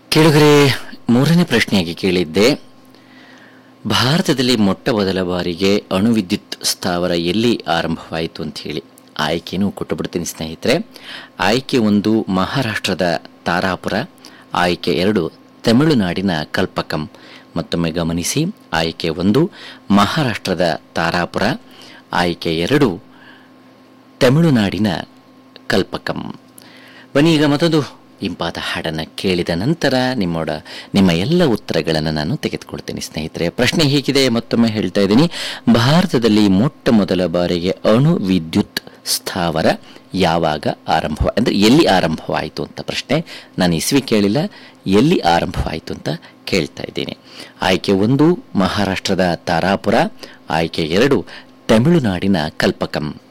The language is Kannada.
ಕೇಳುಗರೆ ಮೂರನೇ ಪ್ರಶ್ನೆಯಾಗಿ ಕೇಳಿದ್ದೆ ಭಾರತದಲ್ಲಿ ಮೊಟ್ಟ ಮೊದಲ ಬಾರಿಗೆ ಅಣುವಿದ್ಯುತ್ ಸ್ಥಾವರ ಎಲ್ಲಿ ಆರಂಭವಾಯಿತು ಅಂತ ಹೇಳಿ ಆಯ್ಕೆನೂ ಕೊಟ್ಟುಬಿಡ್ತೀನಿ ಸ್ನೇಹಿತರೆ ಆಯ್ಕೆ ಒಂದು ಮಹಾರಾಷ್ಟ್ರದ ತಾರಾಪುರ ಆಯ್ಕೆ ಎರಡು ತಮಿಳುನಾಡಿನ ಕಲ್ಪಕಂ ಮತ್ತೊಮ್ಮೆ ಗಮನಿಸಿ ಆಯ್ಕೆ ಒಂದು ಮಹಾರಾಷ್ಟ್ರದ ತಾರಾಪುರ ಆಯ್ಕೆ ಎರಡು ತಮಿಳುನಾಡಿನ ಕಲ್ಪಕಂ ಬನ್ನಿ ಈಗ ಮತ್ತೊಂದು ಇಂಪಾದ ಹಾಡನ್ನು ಕೇಳಿದ ನಂತರ ನಿಮ್ಮೋಡ ನಿಮ್ಮ ಎಲ್ಲ ಉತ್ತರಗಳನ್ನು ನಾನು ತೆಗೆದುಕೊಳ್ತೇನೆ ಸ್ನೇಹಿತರೆ ಪ್ರಶ್ನೆ ಹೀಗಿದೆ ಮತ್ತೊಮ್ಮೆ ಹೇಳ್ತಾ ಇದ್ದೀನಿ ಭಾರತದಲ್ಲಿ ಮೊಟ್ಟ ಮೊದಲ ಬಾರಿಗೆ ಅಣು ವಿದ್ಯುತ್ ಸ್ಥಾವರ ಯಾವಾಗ ಆರಂಭ ಅಂದರೆ ಎಲ್ಲಿ ಆರಂಭವಾಯಿತು ಅಂತ ಪ್ರಶ್ನೆ ನಾನು ಇಸ್ವಿ ಕೇಳಿಲ್ಲ ಎಲ್ಲಿ ಆರಂಭವಾಯಿತು ಅಂತ ಕೇಳ್ತಾ ಇದ್ದೀನಿ ಆಯ್ಕೆ ಒಂದು ಮಹಾರಾಷ್ಟ್ರದ ತಾರಾಪುರ ಆಯ್ಕೆ ಎರಡು ತಮಿಳುನಾಡಿನ ಕಲ್ಪಕಂ